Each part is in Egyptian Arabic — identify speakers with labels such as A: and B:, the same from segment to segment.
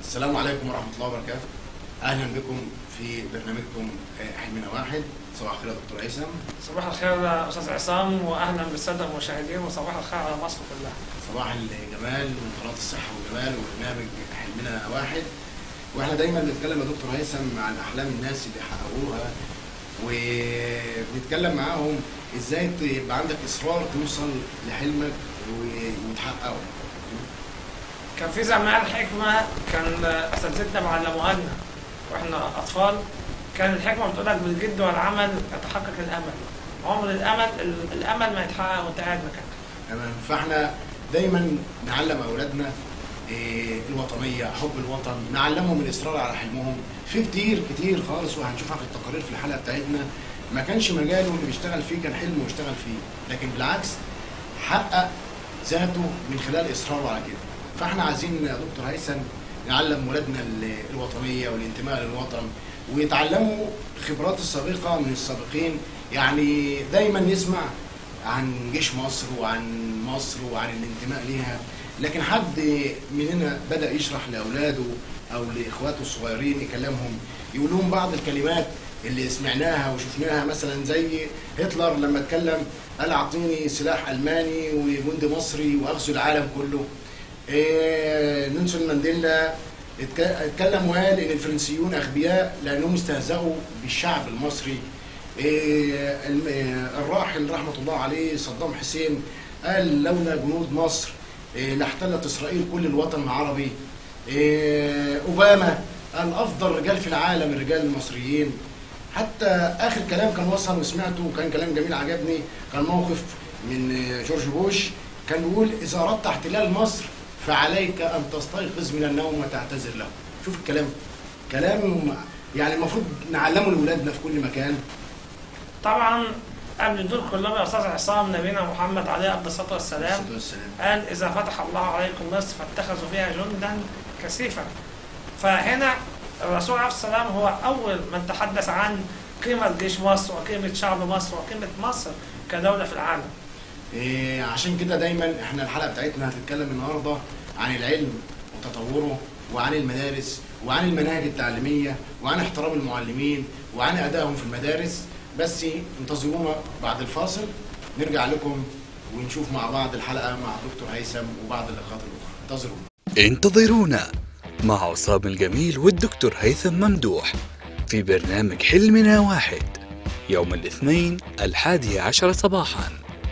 A: السلام عليكم ورحمة الله وبركاته أهلا بكم في برنامجكم آه، حلمنا واحد صباح الخير يا دكتور هيثم
B: صباح الخير يا استاذ عصام واهلا بالساده المشاهدين وصباح الخير على مصر كلها.
A: صباح الجمال من قناة الصحة والجمال وبرنامج حلمنا واحد واحنا دايما بنتكلم يا دكتور هيثم عن أحلام الناس اللي حققوها وبنتكلم معاهم ازاي يبقى عندك اصرار توصل لحلمك و- وتحققه
B: كان في زمان حكمه كان اساتذتنا معلموها لنا واحنا اطفال كان الحكمه بتقول لك بالجد والعمل يتحقق الامل. عمر الامل الامل ما يتحقق وانت قاعد مكانك.
A: تمام فاحنا دايما نعلم اولادنا إيه، الوطنيه حب الوطن نعلمهم الاصرار على حلمهم في كتير كتير خالص وهنشوفها في التقارير في الحلقه بتاعتنا ما كانش مجاله اللي بيشتغل فيه كان حلمه يشتغل فيه لكن بالعكس حقق ذاته من خلال اصراره على كده فاحنا عايزين يا دكتور هيثم نعلم ولادنا ال- الوطنيه والانتماء للوطن ويتعلموا الخبرات السابقه من السابقين يعني دايما نسمع عن جيش مصر وعن مصر وعن الانتماء ليها لكن حد مننا بدا يشرح لاولاده او لاخواته الصغيرين يكلمهم يقول لهم بعض الكلمات اللي سمعناها وشفناها مثلا زي هتلر لما اتكلم قال اعطيني سلاح الماني وجند مصري واغزو العالم كله إيه نيلسون مانديلا اتك- اتكلم وقال ان الفرنسيون اغبياء لانهم استهزأوا بالشعب المصري إيه الم- إيه الراحل رحمه الله عليه صدام حسين قال لولا جنود مصر إيه لاحتلت اسرائيل كل الوطن العربي إيه اوباما قال افضل رجال في العالم الرجال المصريين حتى اخر كلام كان وصل وسمعته وكان كلام جميل عجبني كان موقف من جورج بوش كان بيقول اذا اردت احتلال مصر فعليك ان تستيقظ من النوم وتعتذر له شوف الكلام كلام يعني المفروض نعلمه لاولادنا في كل مكان
B: طبعا قبل دول كلهم يا استاذ عصام نبينا محمد عليه افضل الصلاه والسلام
A: الصلاة والسلام
B: قال إذا فتح الله عليكم مصر فاتخذوا فيها جندا كثيفا فهنا الرسول عليه الصلاة والسلام هو أول من تحدث عن قيمة جيش مصر وقيمة شعب مصر وقيمة مصر كدولة في العالم
A: إيه عشان كده دايما احنا الحلقه بتاعتنا هتتكلم النهارده عن العلم وتطوره وعن المدارس وعن المناهج التعليميه وعن احترام المعلمين وعن ادائهم في المدارس بس انتظرونا بعد الفاصل نرجع لكم ونشوف مع بعض الحلقه مع دكتور هيثم وبعض اللقاءات الاخرى انتظرونا
C: انتظرونا مع عصام الجميل والدكتور هيثم ممدوح في برنامج حلمنا واحد يوم الاثنين الحادي عشر صباحاً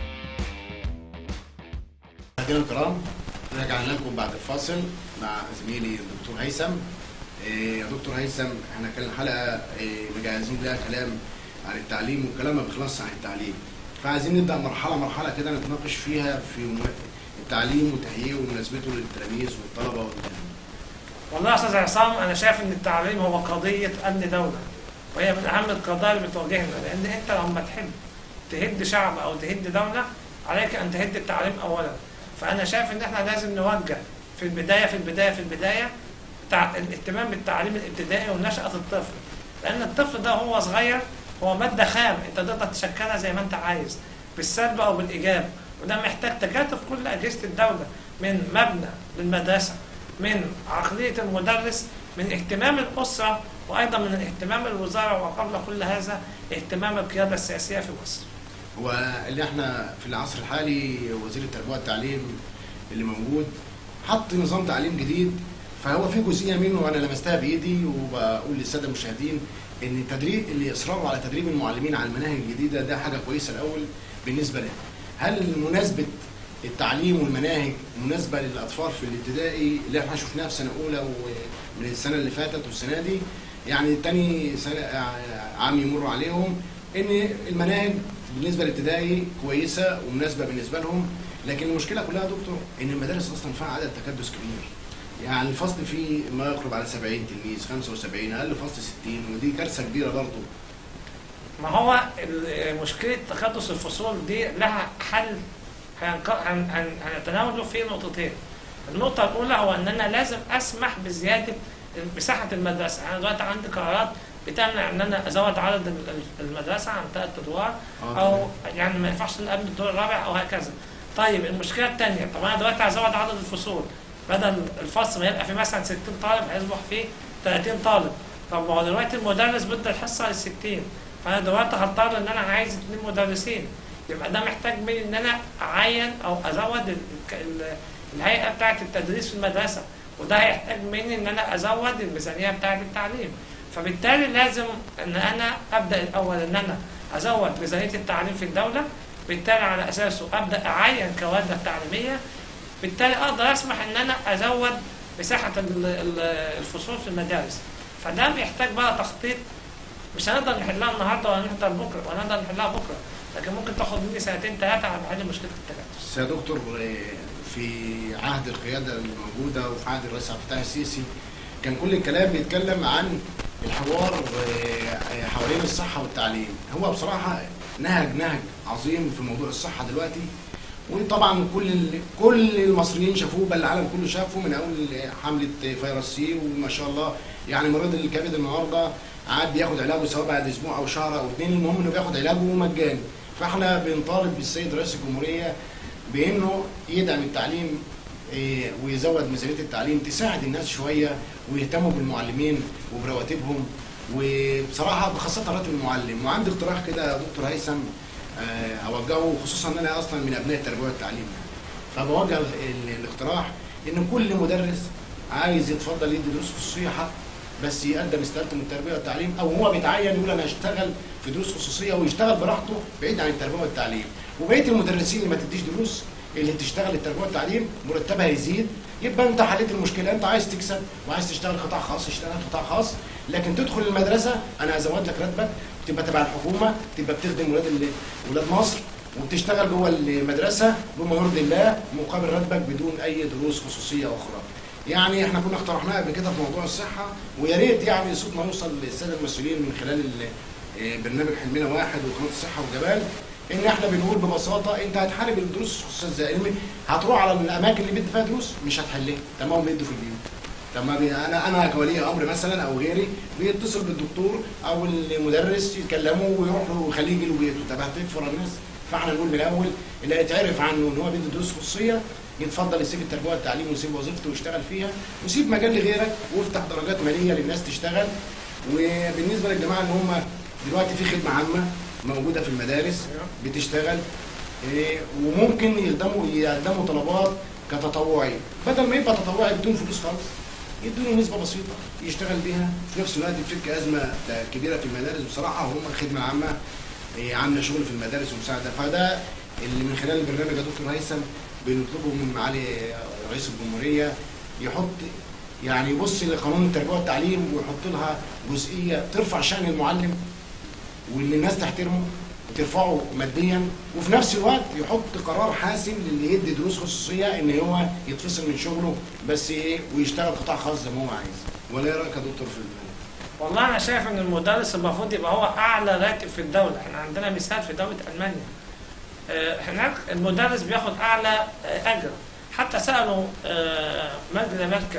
A: مشاهدينا الكرام رجعنا لكم بعد الفاصل مع زميلي الدكتور هيثم إيه، يا دكتور هيثم احنا كان الحلقه إيه، مجهزين لها كلام عن التعليم والكلام ما بيخلصش عن التعليم فعايزين نبدا مرحله مرحله كده نتناقش فيها في م- التعليم وتهيئه ومناسبته للتلاميذ والطلبه والكلام
B: والله يا أستاذ عصام أنا شايف إن التعليم هو قضية أمن دولة وهي من أهم القضايا اللي بتواجهنا لأن أنت لما تحب تهد شعب أو تهد دولة عليك أن تهد التعليم أولا فأنا شايف إن إحنا لازم نوجه في البداية في البداية في البداية تع- الاهتمام بالتعليم الابتدائي ونشأة الطفل لأن الطفل ده هو صغير هو مادة خام أنت تقدر تشكلها زي ما أنت عايز بالسلب أو بالإيجاب وده محتاج تكاتف كل أجهزة الدولة من مبنى للمدرسة من عقلية المدرس من اهتمام الأسرة وأيضا من اهتمام الوزارة وقبل كل هذا اهتمام القيادة السياسية في مصر
A: هو اللي احنا في العصر الحالي وزير التربيه والتعليم اللي موجود حط نظام تعليم جديد فهو في جزئيه منه وانا لمستها بايدي وبقول للساده المشاهدين ان التدريب اللي اصراروا على تدريب المعلمين على المناهج الجديده ده حاجه كويسه الاول بالنسبه لنا. هل مناسبه التعليم والمناهج مناسبه للاطفال في الابتدائي اللي احنا شفناها في سنه اولى ومن السنه اللي فاتت والسنه دي يعني تاني سنه عام يمر عليهم ان المناهج بالنسبه للابتدائي كويسه ومناسبه بالنسبه لهم لكن المشكله كلها يا دكتور ان المدارس اصلا فيها عدد تكدس كبير يعني الفصل فيه ما يقرب على 70 تلميذ 75 اقل فصل 60 ودي كارثه كبيره برضه
B: ما هو ال- مشكلة تكدس الفصول دي لها حل هنق- هن- هن- هنتناوله في نقطتين النقطة الأولى هو أن أنا لازم أسمح بزيادة مساحة المدرسة أنا دلوقتي عندي قرارات بتمنع ان انا ازود عدد ال- ال- المدرسه عن ثلاث ادوار
A: آه،
B: او يعني ما ينفعش قبل الدور الرابع او هكذا. طيب المشكله الثانيه طب انا دلوقتي هزود عدد الفصول بدل الفصل ما يبقى فيه مثلا 60 طالب هيصبح فيه 30 طالب طب ما هو دلوقتي المدرس بده الحصه لل 60 فانا دلوقتي هضطر ان انا عايز اثنين مدرسين يبقى ده محتاج مني ان انا اعين او ازود ال- ال- الهيئه بتاعه التدريس في المدرسه وده هيحتاج مني ان انا ازود الميزانيه بتاعه التعليم فبالتالي لازم ان انا ابدا الاول ان انا ازود ميزانيه التعليم في الدوله بالتالي على اساسه ابدا اعين كوادر تعليميه بالتالي اقدر اسمح ان انا ازود مساحه ال- ال- الفصول في المدارس فده بيحتاج بقى تخطيط مش هنقدر نحلها النهارده ولا نقدر بكره ولا نقدر نحلها بكره لكن ممكن تاخد مني سنتين ثلاثه على حل مشكله التكدس
A: بس يا دكتور آه، في عهد القياده الموجوده وفي عهد الرئيس عبد الفتاح السيسي كان كل الكلام بيتكلم عن الحوار آه، حوالين الصحه والتعليم هو بصراحه نهج نهج عظيم في موضوع الصحه دلوقتي وطبعا كل ال- كل المصريين شافوه بل العالم كله شافه من اول حمله فيروس سي وما شاء الله يعني مريض الكبد النهارده عاد بياخد علاجه سواء بعد اسبوع او شهر او اثنين المهم انه بياخد علاجه مجاني فاحنا بنطالب بالسيد رئيس الجمهوريه بانه يدعم التعليم إيه، ويزود ميزانيه التعليم تساعد الناس شويه ويهتموا بالمعلمين وبرواتبهم وبصراحه خاصه راتب المعلم وعندي اقتراح كده يا دكتور هيثم آه، اوجهه خصوصا ان انا اصلا من ابناء التربيه والتعليم فبوجه ال- ال- الاقتراح ان كل مدرس عايز يتفضل يدي دروس خصوصيه حق بس يقدم استقالته من التربيه والتعليم او هو بيتعين يقول انا هشتغل في دروس خصوصيه ويشتغل براحته بعيد عن التربيه والتعليم وبقيه المدرسين اللي ما تديش دروس اللي تشتغل التربيه والتعليم مرتبها يزيد يبقى انت حليت المشكله انت عايز تكسب وعايز تشتغل قطاع خاص اشتغل قطاع خاص لكن تدخل المدرسه انا هزود لك راتبك تبقى تبع الحكومه تبقى بتخدم ولاد ال- ولاد مصر وبتشتغل جوه المدرسه بما يرضي الله مقابل راتبك بدون اي دروس خصوصيه اخرى. يعني احنا كنا اقترحناها قبل كده في موضوع الصحه ويا ريت يعني صوتنا يوصل للساده المسؤولين من خلال ال- آه، برنامج حلمنا واحد وقناه الصحه والجمال ان احنا بنقول ببساطه انت هتحارب الدروس الخصوصيه ازاي؟ لأن هتروح على الاماكن اللي بيدي فيها دروس مش هتحلها تمام بيدوا في البيوت. طب ما بي- انا انا كولي امر مثلا او غيري بيتصل بالدكتور او المدرس يكلمه ويروح له ويخليه يجي له بيته طب هتكفر الناس فاحنا نقول من الاول اللي هيتعرف عنه ان هو بيدي دروس خصوصيه يتفضل يسيب التربيه والتعليم ويسيب وظيفته ويشتغل فيها ويسيب مجال لغيرك وافتح درجات ماليه للناس تشتغل وبالنسبه للجماعه اللي هم دلوقتي في خدمه عامه موجوده في المدارس بتشتغل إيه، وممكن يقدموا يقدموا طلبات كتطوعي بدل ما يبقى تطوعي بدون فلوس خالص يدوني نسبه بسيطه يشتغل بيها في نفس الوقت بتفك ازمه كبيره في المدارس بصراحه هم خدمه عامه إيه، عامله شغل في المدارس ومساعده فده اللي من خلال البرنامج يا دكتور هيثم بنطلبه من معالي رئيس الجمهوريه يحط يعني يبص لقانون التربيه والتعليم ويحط لها جزئيه ترفع شان المعلم وان الناس تحترمه وترفعه ماديا وفي نفس الوقت يحط قرار حاسم للي يدي دروس خصوصيه ان هو يتفصل من شغله بس ايه ويشتغل قطاع خاص زي ما هو عايز ولا ايه رايك يا دكتور في ال-
B: والله انا شايف ان المدرس المفروض يبقى هو اعلى راتب في الدوله احنا عندنا مثال في دوله المانيا آه، هناك المدرس بياخد اعلى آه، اجر حتى سالوا آه، ماجدا ميركل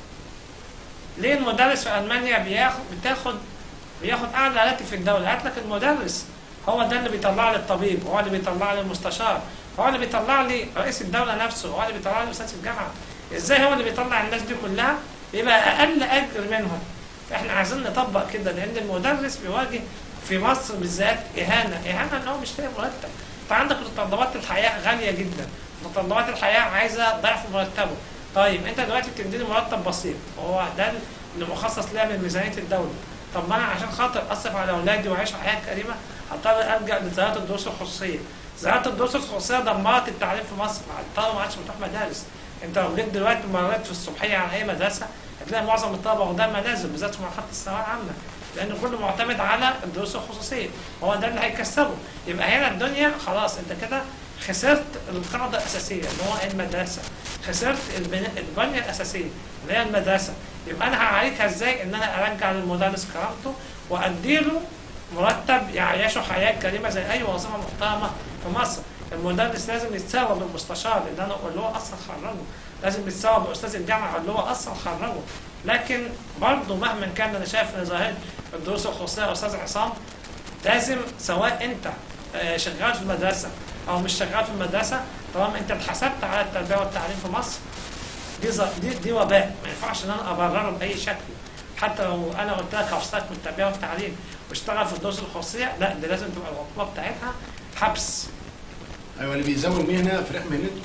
B: ليه المدرس في المانيا بياخد بتاخد بياخد اعلى راتب في الدوله هات لك المدرس هو ده اللي بيطلع لي الطبيب هو اللي بيطلع لي المستشار هو اللي بيطلع لي رئيس الدوله نفسه هو اللي بيطلع لي استاذ الجامعه ازاي هو اللي بيطلع الناس دي كلها يبقى اقل اجر منهم فاحنا عايزين نطبق كده لان المدرس بيواجه في مصر بالذات اهانه اهانه ان هو مش لاقي مرتب فعندك متطلبات الحياه غاليه جدا متطلبات الحياه عايزه ضعف مرتبه طيب انت دلوقتي بتديني مرتب بسيط هو ده اللي مخصص ليها من ميزانيه الدوله طب ما انا عشان خاطر اصرف على اولادي واعيش حياه كريمه هضطر الجا لزياره الدروس الخصوصيه زياره الدروس الخصوصيه دمرت التعليم في مصر الطلبه ما عادش بتروح مدارس انت لو جيت دلوقتي مريت في الصبحيه على اي مدرسه هتلاقي معظم الطلبه واخدين منازل بالذات في مرحله الثانويه العامه لان كله معتمد على الدروس الخصوصيه هو ده اللي هيكسبه يبقى هنا الدنيا خلاص انت كده خسرت القاعده الاساسيه اللي هو المدرسه خسرت البناء البنيه الاساسيه اللي هي المدرسه يبقى انا هعالجها ازاي ان انا ارجع للمدرس كرامته واديله مرتب يعيشه حياه كريمه زي اي وظيفه محترمه في مصر المدرس لازم يتساوى بالمستشار اللي انا اللي هو اصلا خرجه لازم يتساوى باستاذ الجامعه اللي هو اصلا خرجه لكن برضه مهما كان انا شايف ان ظاهره الدروس الخصوصيه استاذ عصام لازم سواء انت آه، شغال في المدرسه او مش شغال في المدرسه طالما انت اتحسبت على التربيه والتعليم في مصر دي ظ- دي, دي وباء ما ينفعش ان انا ابرره باي شكل حتى لو انا قلت لك هفصلك من التربيه والتعليم واشتغل في الدروس الخصوصيه لا دي لازم تبقى العقوبه بتاعتها حبس
A: ايوه اللي بيزاول مهنه فرح مهنته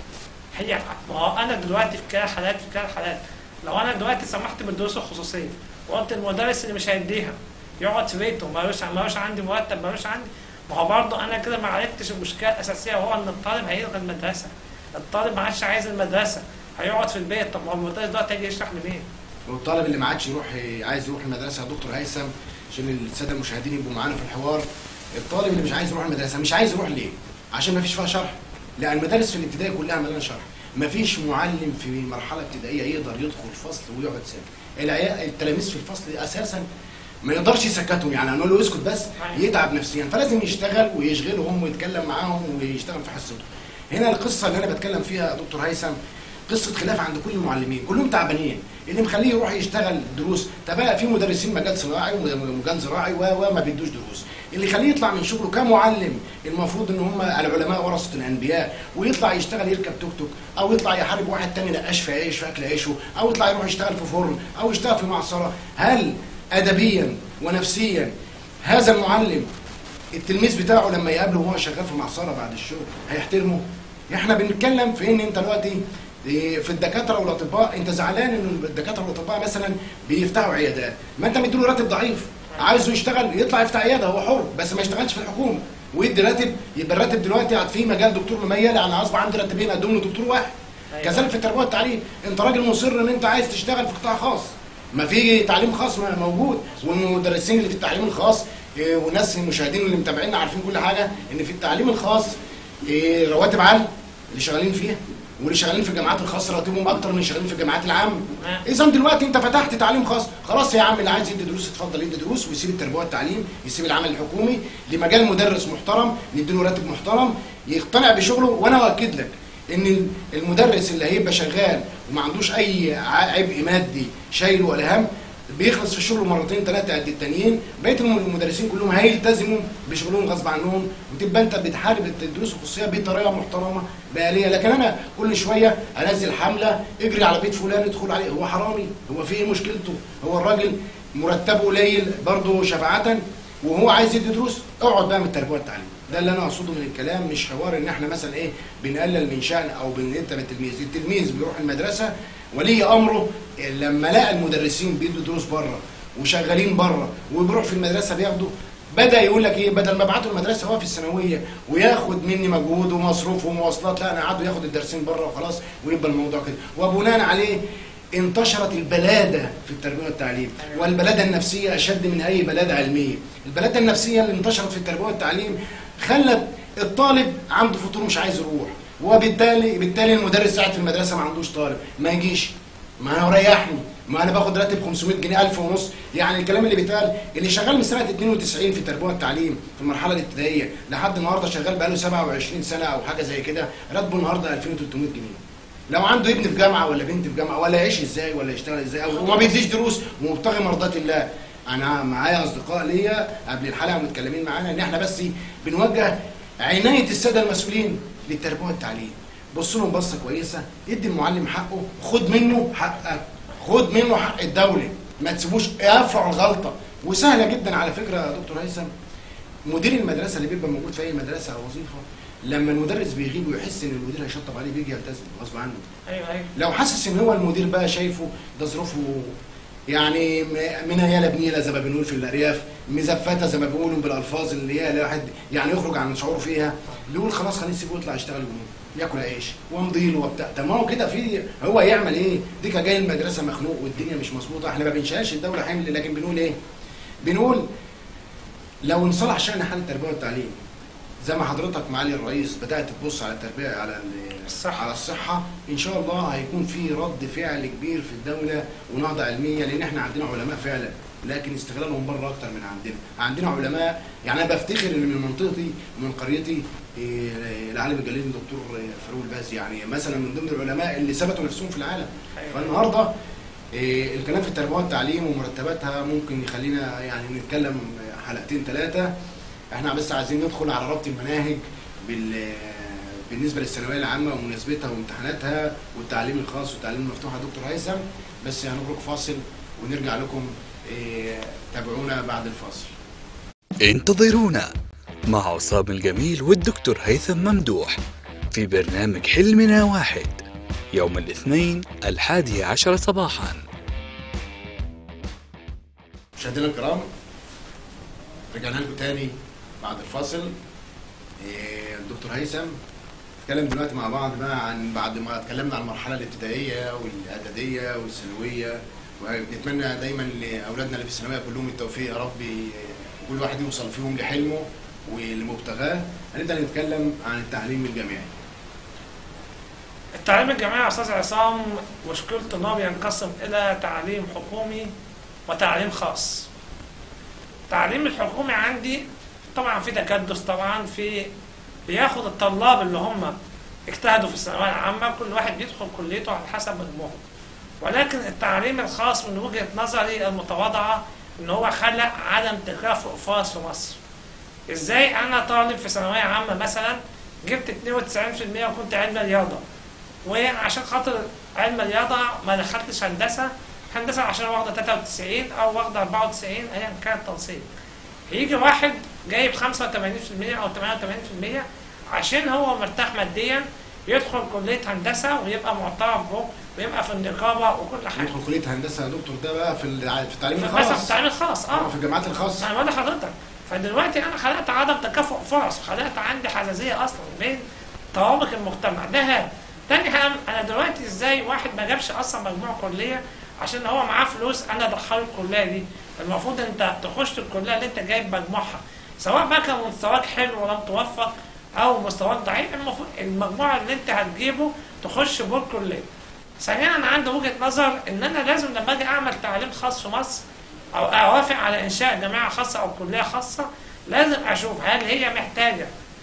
B: هي ما هو انا دلوقتي في كلا حالات في كلا حالات لو انا دلوقتي سمحت بالدروس الخصوصيه وقلت المدرس اللي مش هيديها يقعد في بيته مالوش مالوش عندي مرتب مالوش عندي ما هو برضه انا كده ما عالجتش المشكله الاساسيه وهو ان الطالب هيلغي المدرسه الطالب ما عادش عايز المدرسه هيقعد في البيت طب ما هو المدرس دلوقتي هيجي يشرح لمين؟
A: والطالب اللي ما عادش يروح عايز يروح المدرسه يا دكتور هيثم عشان الساده المشاهدين يبقوا معانا في الحوار الطالب اللي مش عايز يروح المدرسه مش عايز يروح ليه؟ عشان ما فيش فيها شرح لان المدارس في الابتدائي كلها مليانه شرح ما فيش معلم في مرحله ابتدائيه يقدر يدخل الفصل ويقعد ساكت العيال التلاميذ في الفصل اساسا ما يقدرش يسكتهم يعني نقول له اسكت بس يتعب نفسيا فلازم يشتغل ويشغلهم ويتكلم معاهم ويشتغل في حصته هنا القصه اللي انا بتكلم فيها يا دكتور هيثم قصه خلاف عند كل المعلمين كلهم تعبانين اللي مخليه يروح يشتغل دروس طب بقى في مدرسين مجال صناعي ومجال زراعي و- وما بيدوش دروس اللي يخليه يطلع من شغله كمعلم المفروض ان هم العلماء ورثه الانبياء ويطلع يشتغل يركب توك توك او يطلع يحارب واحد تاني نقاش في عيش في اكل عيشه او يطلع يروح يشتغل في فرن او يشتغل في معصره هل ادبيا ونفسيا هذا المعلم التلميذ بتاعه لما يقابله وهو شغال في معصره بعد الشغل هيحترمه احنا بنتكلم في ان انت دلوقتي إيه، في الدكاتره والاطباء انت زعلان ان الدكاتره والاطباء مثلا بيفتحوا عيادات ما انت مديله راتب ضعيف عايزه يشتغل يطلع يفتح عياده هو حر بس ما يشتغلش في الحكومه ويدي راتب يبقى الراتب دلوقتي قاعد في مجال دكتور مميز يعني اصبح عندي راتبين اقدم له دكتور واحد
B: أيوة.
A: كذلك في التربيه والتعليم انت راجل مصر ان انت عايز تشتغل في قطاع خاص ما في تعليم خاص ما- موجود والمدرسين اللي في التعليم الخاص إيه، والناس المشاهدين اللي متابعينا عارفين كل حاجه ان في التعليم الخاص إيه، رواتب عاليه اللي شغالين فيها واللي شغالين في الجامعات الخاصه راتبهم اكتر من اللي شغالين في الجامعات العامه
B: نعم.
A: اذا دلوقتي انت فتحت تعليم خاص خلاص يا عم اللي عايز يدي دروس اتفضل يدي دروس ويسيب التربيه والتعليم يسيب العمل الحكومي لمجال مدرس محترم نديله راتب محترم يقتنع بشغله وانا اؤكد لك ان المدرس اللي هيبقى شغال وما عندوش اي ع- عبء مادي شايله ولا هم بيخلص في الشغل مرتين ثلاثه قد التانيين بقيه الم- المدرسين كلهم هيلتزموا بشغلهم غصب عنهم وتبقى انت بتحارب الدروس الخصوصيه بطريقه محترمه بآلية لكن انا كل شويه انزل حمله اجري على بيت فلان ادخل عليه هو حرامي هو في ايه مشكلته هو الراجل مرتبه قليل برضه شفاعه وهو عايز يدي دروس اقعد بقى من التربيه والتعليم ده اللي انا اقصده من الكلام مش حوار ان احنا مثلا ايه بنقلل من شان او بننت من التلميذ التلميذ بيروح المدرسه ولي امره لما لقى المدرسين بيدوا دروس بره وشغالين بره وبيروح في المدرسه بياخدوا بدا يقول لك ايه بدل ما ابعته المدرسه هو في الثانويه وياخد مني مجهود ومصروف ومواصلات لا انا قعدوا ياخد الدرسين بره وخلاص ويبقى الموضوع كده وبناء عليه انتشرت البلاده في التربيه والتعليم والبلاده النفسيه اشد من اي بلاده علميه البلاده النفسيه اللي انتشرت في التربيه والتعليم خلت الطالب عنده فطور مش عايز يروح وبالتالي بالتالي المدرس قاعد في المدرسه ما عندوش طالب ما يجيش ما هو ريحني ما انا باخد راتب 500 جنيه 1000 ونص يعني الكلام اللي بيتقال اللي شغال من سنه 92 في التربيه والتعليم في المرحله الابتدائيه لحد النهارده شغال بقاله 27 سنه او حاجه زي كده راتبه النهارده 2300 جنيه لو عنده ابن في جامعه ولا بنت في جامعه ولا يعيش ازاي ولا يشتغل ازاي أو وما بيديش دروس ومبتغي مرضات الله انا معايا اصدقاء ليا قبل الحلقه متكلمين معانا ان احنا بس بنوجه عنايه الساده المسؤولين للتربيه والتعليم بص لهم بصه كويسه ادي المعلم حقه خد منه حقك خد منه حق الدوله ما تسيبوش يرفعوا الغلطه وسهله جدا على فكره يا دكتور هيثم مدير المدرسه اللي بيبقى موجود في اي مدرسه او وظيفه لما المدرس بيغيب ويحس ان المدير هيشطب عليه بيجي يلتزم غصب عنه
B: ايوه ايوه
A: لو حاسس ان هو المدير بقى شايفه ده ظروفه يعني م- من هياله بنيله زي ما بنقول في الارياف مزفته زي ما بيقولوا بالالفاظ اللي هي الواحد يعني يخرج عن شعوره فيها بيقول خلاص خليه نسيبه يطلع يشتغل يومين ياكل عيش وامضي له وبتاع طب ما هو كده في هو يعمل ايه؟ ديك جاي المدرسه مخنوق والدنيا مش مظبوطه احنا ما بنشالش الدوله حمل لكن بنقول ايه؟ بنقول لو انصلح شان حال التربيه والتعليم زي ما حضرتك معالي الرئيس بدات تبص على التربيه على ال-
B: الصحة.
A: على الصحه ان شاء الله هيكون في رد فعل كبير في الدوله ونهضه علميه لان احنا عندنا علماء فعلا لكن استغلالهم بره اكتر من عندنا عندنا علماء يعني انا بفتخر ان من منطقتي ومن قريتي إيه، العالم الجليل الدكتور فاروق الباز يعني مثلا من ضمن العلماء اللي ثبتوا نفسهم في العالم
B: أيوة.
A: فالنهارده إيه، الكلام في التربيه والتعليم ومرتباتها ممكن يخلينا يعني نتكلم حلقتين ثلاثه احنا بس عايزين ندخل على ربط المناهج بال بالنسبه للثانويه العامه ومناسبتها وامتحاناتها والتعليم الخاص والتعليم المفتوح يا دكتور هيثم بس هنخرج فاصل ونرجع لكم إيه، تابعونا بعد الفاصل
C: انتظرونا مع عصام الجميل والدكتور هيثم ممدوح في برنامج حلمنا واحد يوم الاثنين الحادي عشر صباحا
A: مشاهدينا الكرام رجعنا لكم تاني بعد الفاصل إيه، الدكتور هيثم نتكلم دلوقتي مع بعض بقى عن بعد ما اتكلمنا عن المرحله الابتدائيه والاعداديه والثانويه ونتمنى دايما لاولادنا اللي في الثانويه كلهم التوفيق يا رب ي- كل واحد يوصل فيهم لحلمه ولمبتغاه هنبدا نتكلم عن التعليم الجامعي
B: التعليم الجامعي يا استاذ عصام مشكلته ان هو بينقسم الى تعليم حكومي وتعليم خاص. التعليم الحكومي عندي طبعا في تكدس طبعا في بياخد الطلاب اللي هم اجتهدوا في الثانويه العامه كل واحد بيدخل كليته على حسب مجموعه. ولكن التعليم الخاص من وجهه نظري المتواضعه ان هو خلق عدم تكافؤ فرص في مصر. ازاي انا طالب في ثانويه عامه مثلا جبت 92% وكنت علم رياضه وعشان خاطر علم الرياضه ما دخلتش هندسه هندسه عشان واخده 93 او واخده 94 ايا كان التنسيق يجي واحد جايب 85% او 88% عشان هو مرتاح ماديا يدخل كليه هندسه ويبقى معترف به ويبقى في النقابه وكل حاجه
A: ندخل كليه هندسه يا دكتور ده بقى في الع- في التعليم
B: مثلا في
A: الخاص
B: التعليم الخاص اه
A: في الجامعات الخاصه
B: انا بقول لحضرتك فدلوقتي انا خلقت عدم تكافؤ فرص خلقت عندي حزازيه اصلا بين طوابق المجتمع ده هام تاني هام انا دلوقتي ازاي واحد ما جابش اصلا مجموع كليه عشان هو معاه فلوس انا ادخله الكليه دي المفروض انت تخش الكليه اللي انت جايب مجموعها سواء بقى كان مستواك حلو ولم توفق او مستواك ضعيف المفروض المجموع اللي انت هتجيبه تخش بيه الكليه ثانيا انا عندي وجهه نظر ان انا لازم لما اجي اعمل تعليم خاص في مصر او اوافق على انشاء جامعه خاصه او كليه خاصه لازم اشوف هل هي محتاجه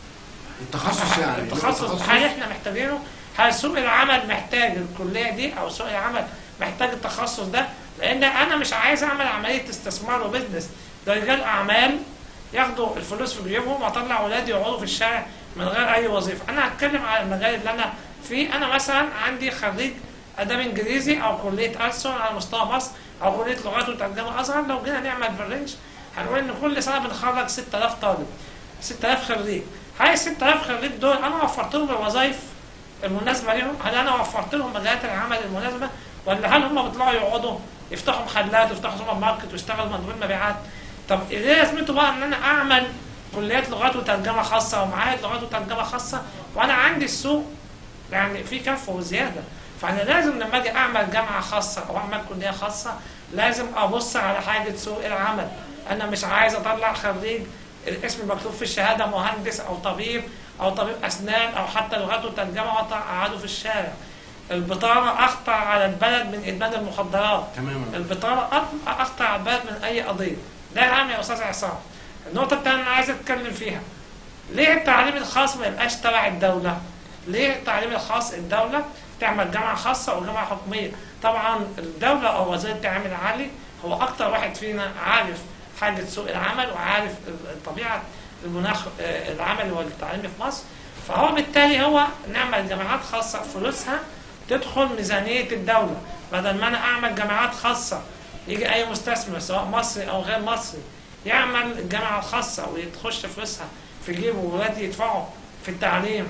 A: التخصص يعني
B: التخصص هل احنا محتاجينه؟ هل سوق العمل محتاج الكليه دي او سوق العمل محتاج التخصص ده؟ لان انا مش عايز اعمل عمليه استثمار وبزنس ده رجال اعمال ياخدوا الفلوس في جيبهم واطلع اولادي يقعدوا في الشارع من غير اي وظيفه، انا هتكلم على المجال اللي انا فيه، انا مثلا عندي خريج اداب انجليزي او كليه ألسن على مستوى مصر او كليه لغات وترجمه ازهر لو جينا نعمل بالرينج هنقول ان كل سنه بنخرج 6000 طالب 6000 خريج هاي ال 6000 خريج دول انا وفرت لهم الوظائف المناسبه لهم هل انا وفرت لهم مجالات العمل المناسبه ولا هل هم بيطلعوا يقعدوا يفتحوا محلات ويفتحوا سوبر ماركت ويشتغلوا مندوبين مبيعات طب ايه لازمته بقى ان انا اعمل كليات لغات وترجمه خاصه ومعاهد لغات وترجمه خاصه وانا عندي السوق يعني في كفه وزياده فانا لازم لما اجي اعمل جامعه خاصه او اعمل كليه خاصه لازم ابص على حاجه سوق العمل انا مش عايز اطلع خريج الاسم مكتوب في الشهاده مهندس او طبيب او طبيب اسنان او حتى لغات وترجمه واقعده في الشارع البطاله اخطر على البلد من ادمان المخدرات
A: تماما
B: البطاله أخ- اخطر على البلد من اي قضيه ده اهم يا استاذ عصام النقطه الثانيه انا عايز اتكلم فيها ليه التعليم الخاص ما يبقاش تبع الدوله ليه التعليم الخاص الدوله تعمل جامعه خاصه وجامعه حكوميه طبعا الدوله او وزير التعليم العالي هو اكتر واحد فينا عارف حاجه سوق العمل وعارف طبيعه المناخ آه، العمل والتعليمي في مصر فهو بالتالي هو نعمل جامعات خاصه فلوسها تدخل ميزانيه الدوله بدل ما انا اعمل جامعات خاصه يجي اي مستثمر سواء مصري او غير مصري يعمل الجامعه الخاصه ويتخش فلوسها في جيبه وولادي يدفعوا في التعليم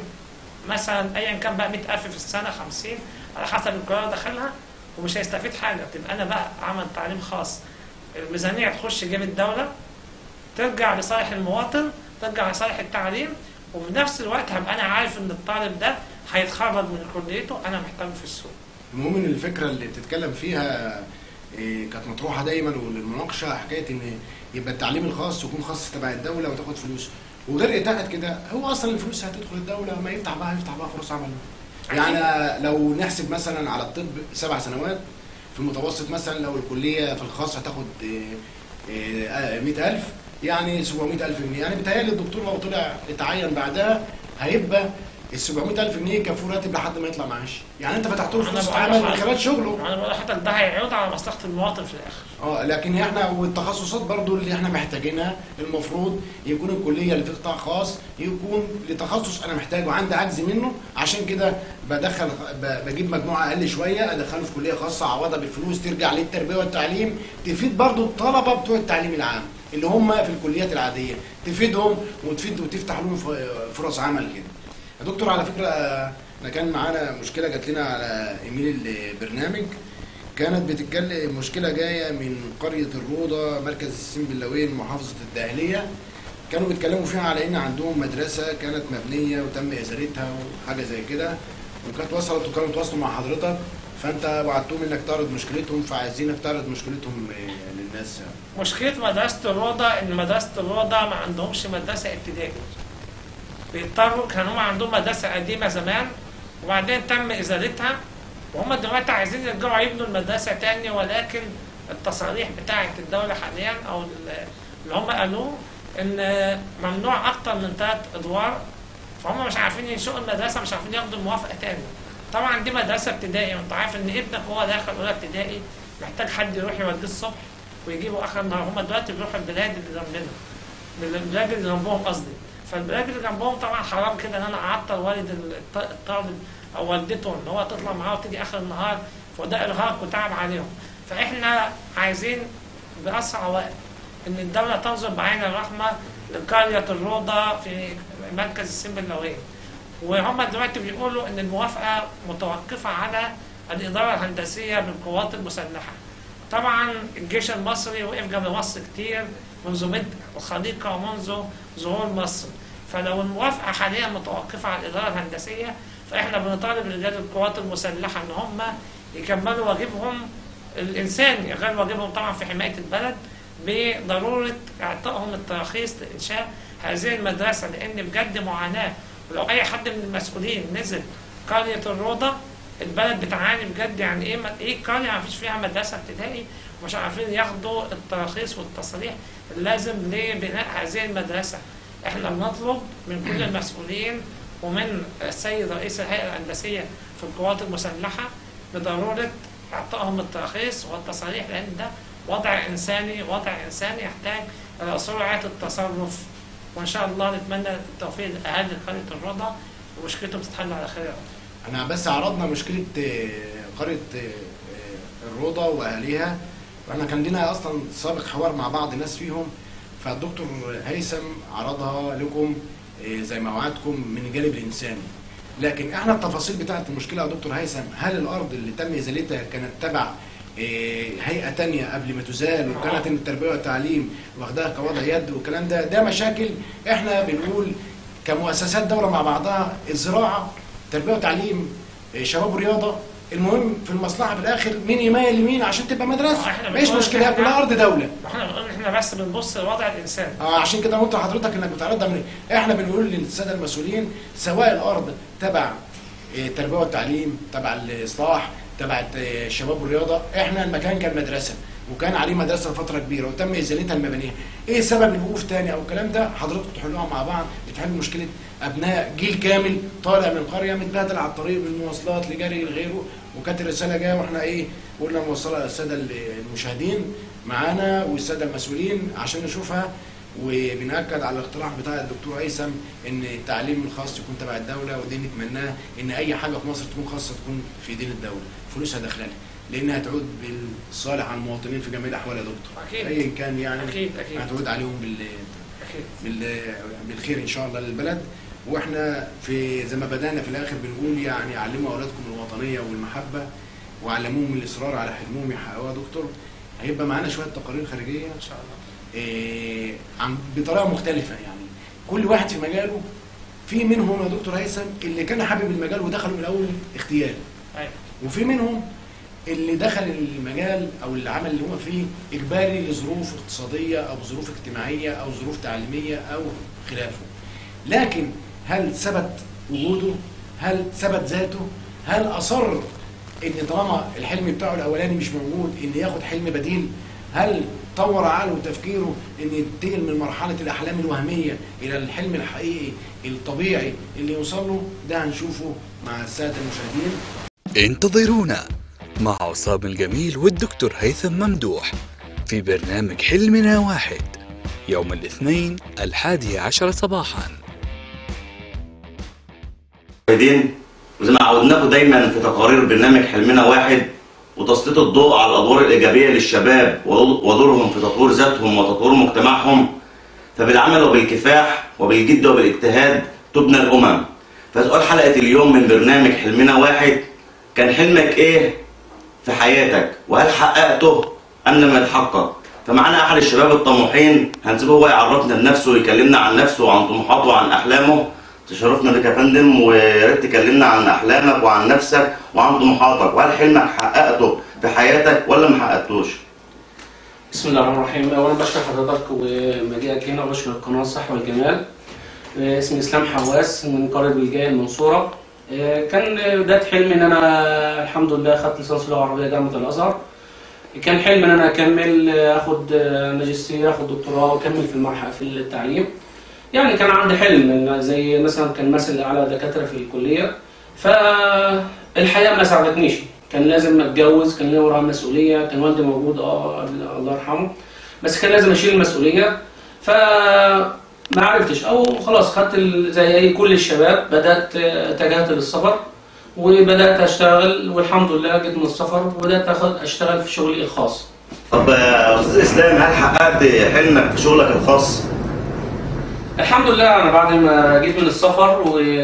B: مثلا ايا كان بقى 100000 في السنه 50 على حسب القرار اللي دخلها ومش هيستفيد حاجه تبقى انا بقى عمل تعليم خاص الميزانيه تخش جيب الدوله ترجع لصالح المواطن ترجع لصالح التعليم وفي نفس الوقت هبقى انا عارف ان الطالب ده هيتخرج من كليته انا محتاجه في السوق
A: المهم ان الفكره اللي بتتكلم فيها إيه، كانت مطروحه دايما وللمناقشه حكايه ان يبقى التعليم الخاص يكون خاص تبع الدوله وتاخد فلوس وغير اتاحت كده هو اصلا الفلوس هتدخل الدوله ما يفتح بقى يفتح بقى فرص عمل يعني لو نحسب مثلا على الطب سبع سنوات في المتوسط مثلا لو الكليه في الخاص هتاخد إيه، إيه، 100000 يعني 700000 جنيه يعني بيتهيألي الدكتور لو طلع اتعين بعدها هيبقى ال 700000 جنيه يكفوا راتب لحد ما يطلع معاش يعني انت فتحت له
B: أنا
A: فرصه
B: بقول
A: عمل من
B: لحضرتك-
A: خلال شغله
B: انا بقول لحضرتك ده هيعود على مصلحه المواطن في الاخر
A: اه لكن احنا والتخصصات برضو اللي احنا محتاجينها المفروض يكون الكليه اللي في قطاع خاص يكون لتخصص انا محتاجه عندي عجز منه عشان كده بدخل ب- بجيب مجموعه اقل شويه ادخله في كليه خاصه اعوضها بالفلوس ترجع للتربيه والتعليم تفيد برضو الطلبه بتوع التعليم العام اللي هم في الكليات العاديه تفيدهم وتفيد وتفتح لهم ف- فرص عمل كده يا دكتور على فكره آه، احنا كان معانا مشكله جات لنا على ايميل البرنامج كانت بتتكلم مشكله جايه من قريه الروضه مركز السنبلاوين محافظه الدقهليه كانوا بيتكلموا فيها على ان عندهم مدرسه كانت مبنيه وتم ازالتها وحاجه زي كده وكانت وصلت وكانوا تواصلوا مع حضرتك فانت وعدتهم انك تعرض مشكلتهم فعايزينك تعرض مشكلتهم آه، للناس
B: مشكله مدرسه الروضه ان مدرسه الروضه ما عندهمش مدرسه ابتدائي بيضطروا كانوا هم عندهم مدرسه قديمه زمان وبعدين تم ازالتها وهم دلوقتي عايزين يرجعوا يبنوا المدرسه تاني ولكن التصاريح بتاعه الدوله حاليا او ال- اللي هم قالوه ان ممنوع اكتر من ثلاث ادوار فهم مش عارفين ينشئوا المدرسه مش عارفين ياخدوا الموافقه تاني طبعا دي مدرسه ابتدائي وانت عارف ان ابنك هو داخل اولى ابتدائي محتاج حد يروح يوديه الصبح ويجيبوا اخر النهار هم دلوقتي بيروحوا البلاد اللي جنبنا من البلاد اللي جنبهم قصدي فالبلاد اللي جنبهم طبعا حرام كده ان انا اعطل والد الط- الطالب او والدته ان هو تطلع معاه وتيجي اخر النهار فده ارهاق وتعب عليهم فاحنا عايزين باسرع وقت ان الدوله تنظر بعين الرحمه لقريه الروضه في مركز السنبلاويه وهم دلوقتي بيقولوا ان الموافقه متوقفه على الاداره الهندسيه بالقوات المسلحه طبعا الجيش المصري وقف جنب مصر كتير منذ بدء الخليقه ومنذ ظهور مصر فلو الموافقه حاليا متوقفه على الاداره الهندسيه فاحنا بنطالب رجال القوات المسلحه ان هم يكملوا واجبهم الانساني غير واجبهم طبعا في حمايه البلد بضروره اعطائهم التراخيص لانشاء هذه المدرسه لان بجد معاناه ولو اي حد من المسؤولين نزل قريه الروضه البلد بتعاني بجد يعني ايه ايه قريه ما فيش فيها مدرسه ابتدائي ومش عارفين ياخدوا التراخيص والتصريح اللازم لبناء هذه المدرسه احنا بنطلب من كل المسؤولين ومن السيد رئيس الهيئه الهندسيه في القوات المسلحه بضروره اعطائهم التراخيص والتصاريح لان ده وضع انساني وضع انساني يحتاج الى سرعه التصرف وان شاء الله نتمنى التوفيق لاهالي قريه الرضا ومشكلتهم تتحل على خير يا رب.
A: احنا بس عرضنا مشكله آه، قريه آه، آه، الروضه واهاليها واحنا كان لنا اصلا سابق حوار مع بعض ناس فيهم فالدكتور هيثم عرضها لكم آه، زي ما وعدكم من الجانب الانساني لكن احنا التفاصيل بتاعت المشكله يا دكتور هيثم هل الارض اللي تم ازالتها كانت تبع آه، هيئه تانية قبل ما تزال وكانت التربيه والتعليم واخداها كوضع يد والكلام ده ده مشاكل احنا بنقول كمؤسسات دوله مع بعضها الزراعه تربيه وتعليم إيه، شباب ورياضه المهم في المصلحه في الاخر مين يميل لمين عشان تبقى مدرسه
B: إحنا
A: مش
B: بنقول
A: مشكله
B: إحنا-
A: كلها ارض دوله
B: احنا بنقول احنا بس بنبص لوضع الانسان
A: اه عشان كده قلت لحضرتك انك بتعرضها من احنا بنقول للساده المسؤولين سواء الارض تبع إيه، التربيه والتعليم تبع الاصلاح تبع الت- الشباب والرياضه احنا المكان كان مدرسه وكان عليه مدرسه لفتره كبيره وتم ازالتها المبانيه ايه سبب الوقوف تاني او الكلام ده حضرتك تحلوها مع بعض بتحل مشكله ابناء جيل كامل طالع من قريه متبهدل على الطريق بالمواصلات لجري لغيره وكانت الرساله جايه واحنا ايه قلنا نوصلها للساده المشاهدين معانا والساده المسؤولين عشان نشوفها وبنأكد على الاقتراح بتاع الدكتور هيثم ان التعليم الخاص يكون تبع الدوله ودي نتمناه ان اي حاجه في مصر تكون خاصه تكون في ايدين الدوله فلوسها داخله لها لانها تعود بالصالح على المواطنين في جميع الاحوال يا دكتور
B: أكيد.
A: ايا كان يعني
B: اكيد اكيد
A: هتعود عليهم بال
B: اكيد
A: بال- بالخير ان شاء الله للبلد واحنا في زي ما بدانا في الاخر بنقول يعني علموا اولادكم الوطنيه والمحبه وعلموهم الاصرار على حلمهم يحققوها يا دكتور هيبقى معانا شويه تقارير خارجيه
B: ان شاء الله
A: إيه، عن بطريقه مختلفه يعني كل واحد في مجاله في منهم يا دكتور هيثم اللي كان حابب المجال ودخلوا من الاول اختياري
B: ايوه
A: وفي منهم اللي دخل المجال او العمل اللي هو فيه اجباري لظروف اقتصاديه او ظروف اجتماعيه او ظروف تعليميه او خلافه لكن هل ثبت وجوده هل ثبت ذاته هل اصر ان طالما الحلم بتاعه الاولاني مش موجود ان ياخد حلم بديل هل طور عقله وتفكيره ان ينتقل من مرحله الاحلام الوهميه الى الحلم الحقيقي الطبيعي اللي يوصل له ده هنشوفه مع الساده المشاهدين
C: انتظرونا مع عصام الجميل والدكتور هيثم ممدوح في برنامج حلمنا واحد يوم الاثنين الحادي عشر صباحاً
D: المشاهدين وزي ما عودناكم دايما في تقارير برنامج حلمنا واحد وتسليط الضوء على الادوار الايجابيه للشباب ودورهم في تطوير ذاتهم وتطوير مجتمعهم فبالعمل وبالكفاح وبالجد وبالاجتهاد تبنى الامم فسؤال حلقه اليوم من برنامج حلمنا واحد كان حلمك ايه في حياتك وهل حققته ام لم يتحقق فمعانا احد الشباب الطموحين هنسيبه هو يعرفنا بنفسه ويكلمنا عن نفسه وعن طموحاته وعن احلامه تشرفنا بك يا فندم ويا ريت تكلمنا عن احلامك وعن نفسك وعن طموحاتك وهل حلمك حققته في حياتك ولا ما حققتوش؟
E: بسم الله الرحمن الرحيم اولا بشكر حضرتك ومجيئك هنا وبشكر القناه الصحه والجمال آه، اسمي اسلام حواس من قريه بلجايه المنصوره آه، كان بدايه حلمي ان انا الحمد لله خدت ليسانس لغه عربيه جامعه الازهر كان حلمي ان انا اكمل آه، اخد آه، ماجستير اخد دكتوراه واكمل في المرحله في التعليم يعني كان عندي حلم إن زي مثلا كان مثل على دكاتره في الكليه فالحياه ما ساعدتنيش كان لازم اتجوز كان لي وراها مسؤوليه كان والدي موجود اه قبل- الله يرحمه بس كان لازم اشيل المسؤوليه ف ما عرفتش او خلاص خدت ال- زي اي كل الشباب بدات آه، اتجهت للسفر وبدات اشتغل والحمد لله جيت من السفر وبدات اخد اشتغل في شغلي الخاص
D: طب يا استاذ اسلام هل حققت حلمك في شغلك الخاص؟
E: الحمد لله انا بعد ما جيت من السفر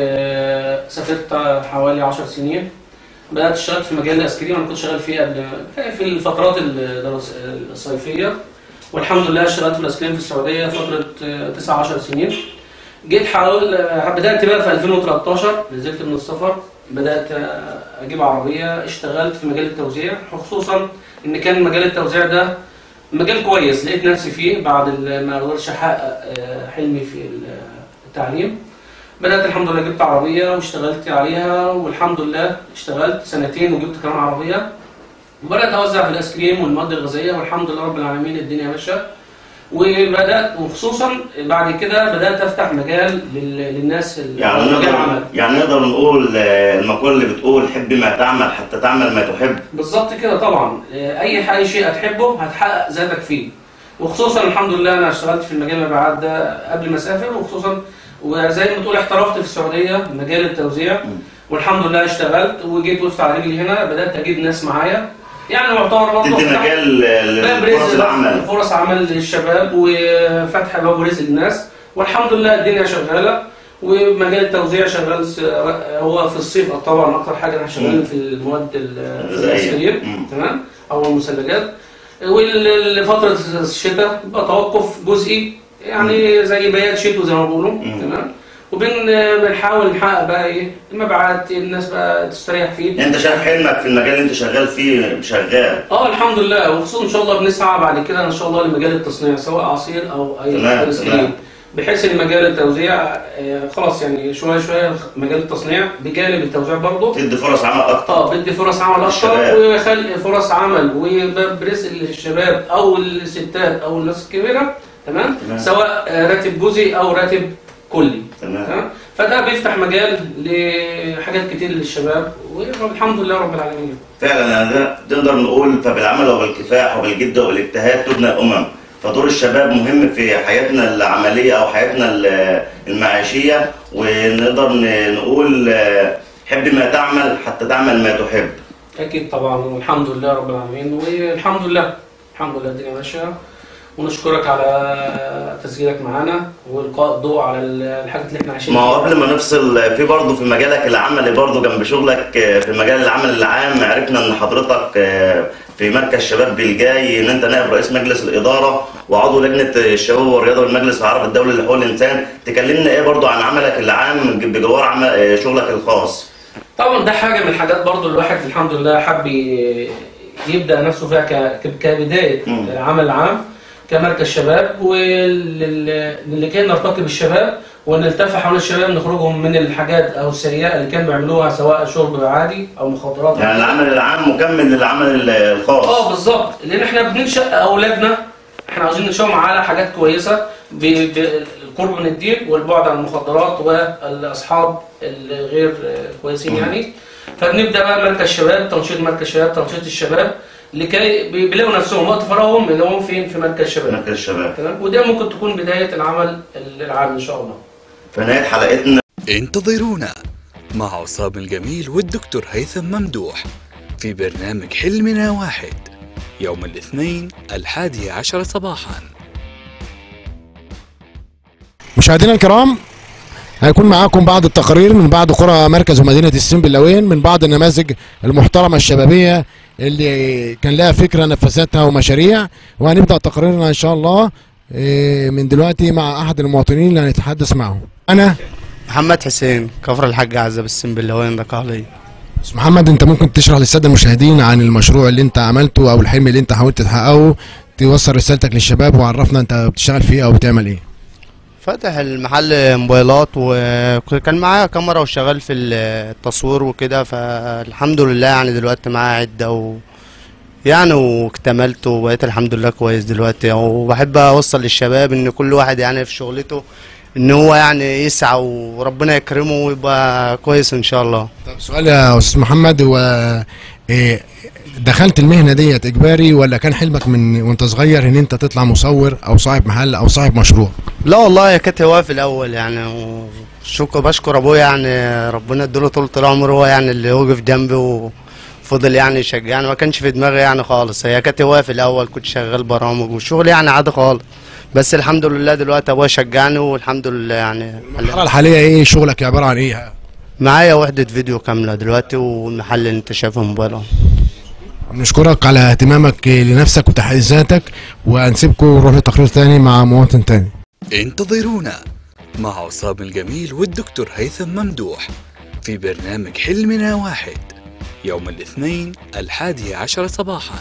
E: وسافرت حوالي 10 سنين بدات اشتغل في مجال الايس كريم انا كنت شغال فيه قبل في الفترات الدرس- الصيفيه والحمد لله اشتغلت في الايس كريم في السعوديه فتره 9 10 سنين جيت حاول بدات بقى في 2013 نزلت من السفر بدات اجيب عربيه اشتغلت في مجال التوزيع خصوصا ان كان مجال التوزيع ده مجال كويس لقيت نفسي فيه بعد ال- ما قدرتش احقق آه، حلمي في ال- التعليم بدات الحمد لله جبت عربيه واشتغلت عليها والحمد لله اشتغلت سنتين وجبت كمان عربيه وبدات اوزع في الايس كريم والمواد الغذائيه والحمد لله رب العالمين الدنيا ماشيه وبدات وخصوصا بعد كده بدات افتح مجال لل- للناس ال-
D: يعني
E: مجال
D: نقدر
E: عمل
D: يعني نقدر نقول آه، المقولة اللي بتقول حب ما تعمل حتى تعمل ما تحب
E: بالظبط كده طبعا آه، اي اي شيء هتحبه هتحقق ذاتك فيه وخصوصا الحمد لله انا اشتغلت في المجال المبيعات ده قبل ما اسافر وخصوصا وزي ما تقول احترفت في السعوديه مجال التوزيع والحمد لله اشتغلت وجيت وقفت على رجلي هنا بدات اجيب ناس معايا يعني معتبر برضه
D: تدي
E: فتح-
D: مجال
E: باب
D: لفرص
E: رزق
D: العمل
E: فرص عمل للشباب وفتح باب رزق للناس والحمد لله الدنيا شغاله ومجال التوزيع شغال س- هو في الصيف طبعا اكتر حاجه انا
D: مم.
E: شغال في المواد ال- في
D: الغذائية.
E: السرير
D: مم.
E: تمام او المثلجات والفتره الشتاء بقى توقف جزئي يعني زي بيات شتوي زي ما بيقولوا
D: مم.
E: تمام وبن بنحاول نحقق بقى ايه المبيعات الناس بقى تستريح فيه
D: انت شايف حلمك في المجال اللي انت شغال فيه شغال
E: اه الحمد لله وخصوصا ان شاء الله بنسعى بعد كده ان شاء الله لمجال التصنيع سواء عصير او اي
D: تمام،
E: حاجه سكرين
D: تمام.
E: بحيث ان مجال التوزيع آه، خلاص يعني شويه شويه مجال التصنيع بجانب التوزيع برضه
D: تدي فرص عمل اكتر
E: اه بدي فرص عمل اكتر
D: للشباب.
E: وخلق فرص عمل وباب رزق للشباب او الستات او الناس الكبيره تمام
D: تمام.
E: سواء آه، راتب جزئي او راتب كلي
D: تمام
E: تمام فده بيفتح مجال لحاجات كتير للشباب والحمد لله رب العالمين
D: فعلا ده نقدر نقول فبالعمل وبالكفاح وبالجد وبالاجتهاد تبنى الامم فدور الشباب مهم في حياتنا العمليه او حياتنا ال- المعيشيه ونقدر ن- نقول آه، حب ما تعمل حتى تعمل ما تحب
E: اكيد طبعا والحمد لله رب العالمين والحمد لله الحمد لله الدنيا ماشيه ونشكرك على تسجيلك معانا والقاء الضوء على الحاجات اللي احنا عايشين
D: ما هو قبل ما نفصل في برضه في مجالك العملي برضه جنب شغلك آه، في مجال العمل العام عرفنا ان حضرتك آه، في مركز شباب بالجاي ان انت نائب رئيس مجلس الاداره وعضو لجنه الشباب والرياضه بالمجلس العربي الدولي لحقوق الانسان تكلمنا ايه برضه عن عملك العام بجوار عمل آه، شغلك الخاص
E: طبعا ده حاجه من الحاجات برضو الواحد الحمد لله حب ي- يبدا نفسه فيها ك- ك- كبدايه
D: مم.
E: عمل عام كمركز شباب واللي كان نرتقي بالشباب ونلتف حول الشباب نخرجهم من الحاجات او السيئه اللي كانوا بيعملوها سواء شرب عادي او مخدرات
D: يعني العمل العام مكمل للعمل الخاص
E: اه بالظبط لان احنا بننشا اولادنا احنا عاوزين ننشأهم على حاجات كويسه ب- بالقرب من الدين والبعد عن المخدرات والاصحاب الغير كويسين يعني فبنبدا بقى مركز شباب تنشيط مركز شباب تنشيط الشباب لكي بي- بيلاقوا نفسهم وقت فراغهم يلاقوهم فين في مركز شباب
D: مركز الشباب
E: تمام وده ممكن تكون بدايه العمل العام ان شاء الله
D: في نهايه حلقتنا
C: انتظرونا مع عصام الجميل والدكتور هيثم ممدوح في برنامج حلمنا واحد يوم الاثنين الحادي عشر صباحاً
A: مشاهدينا الكرام هيكون معاكم بعض التقارير من بعض قرى مركز ومدينة السنبلاوين من بعض النماذج المحترمة الشبابية اللي كان لها فكرة نفذتها ومشاريع وهنبدأ تقريرنا إن شاء الله إيه، من دلوقتي مع أحد المواطنين اللي هنتحدث معهم أنا
F: محمد حسين كفر الحاج عزة بالسنبلاوين ده قهلية
A: بس محمد أنت ممكن تشرح للسادة المشاهدين عن المشروع اللي أنت عملته أو الحلم اللي أنت حاولت تحققه توصل رسالتك للشباب وعرفنا أنت بتشتغل فيه أو بتعمل إيه
F: فاتح المحل موبايلات وكان معايا كاميرا وشغال في التصوير وكده فالحمد لله يعني دلوقتي معايا عدة و يعني واكتملت وبقيت الحمد لله كويس دلوقتي وبحب اوصل للشباب ان كل واحد يعني في شغلته ان هو يعني يسعى وربنا يكرمه ويبقى كويس ان شاء الله
A: طب سؤال يا استاذ محمد هو إيه دخلت المهنه ديت اجباري ولا كان حلمك من وانت صغير ان انت تطلع مصور او صاحب محل او صاحب مشروع
F: لا والله هي كانت هوايه في الاول يعني وشكر بشكر ابويا يعني ربنا اديله طول العمر هو يعني اللي وقف جنبي وفضل يعني يشجعني ما كانش في دماغي يعني خالص هي كانت هوايه في الاول كنت شغال برامج وشغل يعني عادي خالص بس الحمد لله دلوقتي ابويا شجعني والحمد لله يعني
A: المرحله الحاليه ايه شغلك عباره عن ايه
F: معايا وحده فيديو كامله دلوقتي والمحل اللي انت شايفه موبايل اهو
A: بنشكرك على اهتمامك لنفسك وتحقيق ذاتك وهنسيبكم ونروح لتقرير تاني مع مواطن تاني
C: انتظرونا مع عصام الجميل والدكتور هيثم ممدوح في برنامج حلمنا واحد يوم الاثنين الحادي عشر صباحاً